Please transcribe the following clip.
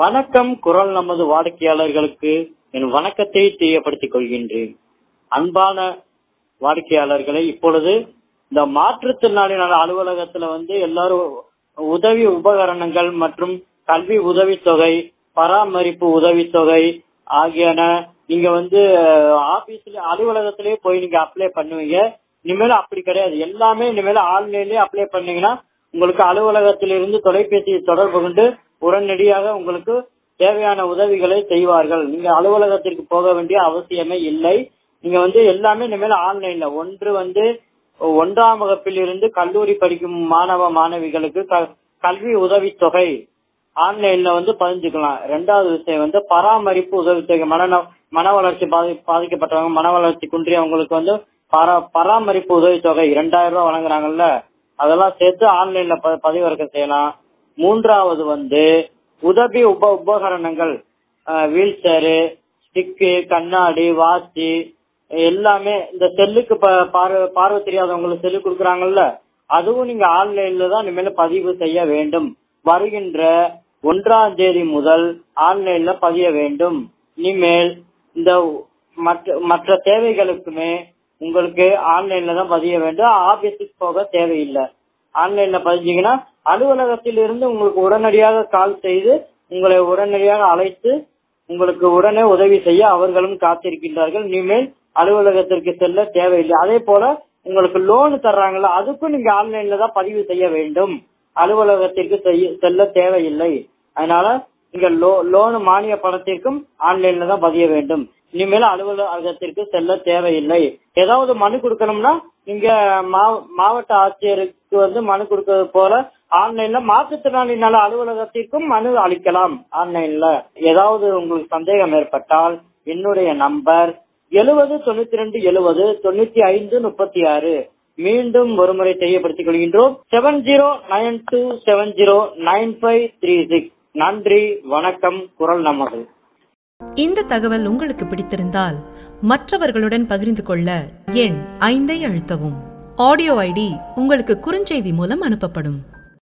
வணக்கம் குரல் நமது வாடிக்கையாளர்களுக்கு என் வணக்கத்தை தெரியப்படுத்திக் கொள்கின்றேன் அன்பான வாடிக்கையாளர்களை இப்பொழுது இந்த மாற்றுத்திறனாளிகள் அலுவலகத்துல வந்து எல்லாரும் உதவி உபகரணங்கள் மற்றும் கல்வி உதவித்தொகை பராமரிப்பு உதவித்தொகை ஆகியன நீங்க வந்து ஆபீஸ்ல அலுவலகத்திலேயே போய் நீங்க அப்ளை பண்ணுவீங்க இனிமேல் அப்படி கிடையாது எல்லாமே இனிமேல் ஆன்லைன்லயே அப்ளை பண்ணீங்கன்னா உங்களுக்கு அலுவலகத்திலிருந்து தொலைபேசியை தொடர்பு கொண்டு உடனடியாக உங்களுக்கு தேவையான உதவிகளை செய்வார்கள் நீங்க அலுவலகத்திற்கு போக வேண்டிய அவசியமே இல்லை நீங்க வந்து எல்லாமே இனிமேல் ஆன்லைன்ல ஒன்று வந்து ஒன்றாம் வகுப்பில் இருந்து கல்லூரி படிக்கும் மாணவ மாணவிகளுக்கு க- கல்வி உதவித்தொகை ஆன்லைன்ல வந்து பதிஞ்சுக்கலாம் ரெண்டாவது விஷயம் வந்து பராமரிப்பு உதவித்தொகை மன மன வளர்ச்சி பாதி பாதிக்கப்பட்டவங்க மன வளர்ச்சி குன்றியவங்களுக்கு வந்து பரா பராமரிப்பு உதவித்தொகை இரண்டாயிரம் ரூபாய் வழங்குறாங்கல்ல அதெல்லாம் சேர்த்து ஆன்லைன்ல ப- பதிவிறக்கம் செய்யலாம் மூன்றாவது வந்து உதவி உப உபகரணங்கள் வீல் சேரு ஸ்டிக்கு கண்ணாடி வாட்சி எல்லாமே இந்த செல்லுக்கு ப- பார்வை பார்வை தெரியாதவங்களுக்கு செல்லு கொடுக்குறாங்கல்ல அதுவும் நீங்க ஆன்லைன்ல தான் இனிமேல் பதிவு செய்ய வேண்டும் வருகின்ற ஒன்றாம் தேதி முதல் ஆன்லைன்ல பதிய வேண்டும் இனிமேல் இந்த மற்ற மற்ற தேவைகளுக்குமே உங்களுக்கு ஆன்லைன்ல தான் பதிய வேண்டும் ஆபீஸுக்கு போக தேவையில்லை ஆன்லைன்ல பதிஞ்சீங்கன்னா அலுவலகத்தில் இருந்து உங்களுக்கு உடனடியாக கால் செய்து உங்களை உடனடியாக அழைத்து உங்களுக்கு உடனே உதவி செய்ய அவர்களும் காத்திருக்கின்றார்கள் இனிமேல் அலுவலகத்திற்கு செல்ல தேவையில்லை அதே போல உங்களுக்கு லோன் தர்றாங்கல்ல அதுக்கும் நீங்க ஆன்லைன்ல தான் பதிவு செய்ய வேண்டும் அலுவலகத்திற்கு செய்ய- செல்ல தேவையில்லை அதனால நீங்க லோ லோன் மானிய பணத்திற்கும் ஆன்லைன்ல தான் பதிய வேண்டும் இனிமேல் அலுவலகத்திற்கு செல்ல தேவையில்லை ஏதாவது மனு கொடுக்கணும்னா நீங்க மா- மாவட்ட ஆட்சியருக்கு வந்து மனு கொடுக்கறது போல ஆன்லைன்ல மாற்றுத்திறனாளி நல அலுவலகத்திற்கும் மனு அளிக்கலாம் ஆன்லைன்ல ஏதாவது உங்களுக்கு சந்தேகம் ஏற்பட்டால் என்னுடைய நம்பர் எழுபது தொண்ணூத்தி ரெண்டு எழுபது தொண்ணூத்தி ஐந்து முப்பத்தி ஆறு மீண்டும் ஒருமுறை தெரியப்படுத்திக் கொள்கின்றோம் seven zero nine two seven zero nine five three six நன்றி வணக்கம் குரல் நமது இந்த தகவல் உங்களுக்கு பிடித்திருந்தால் மற்றவர்களுடன் பகிர்ந்து கொள்ள எண் ஐந்தை அழுத்தவும் ஆடியோ ஐடி உங்களுக்கு குறுஞ்செய்தி மூலம் அனுப்பப்படும்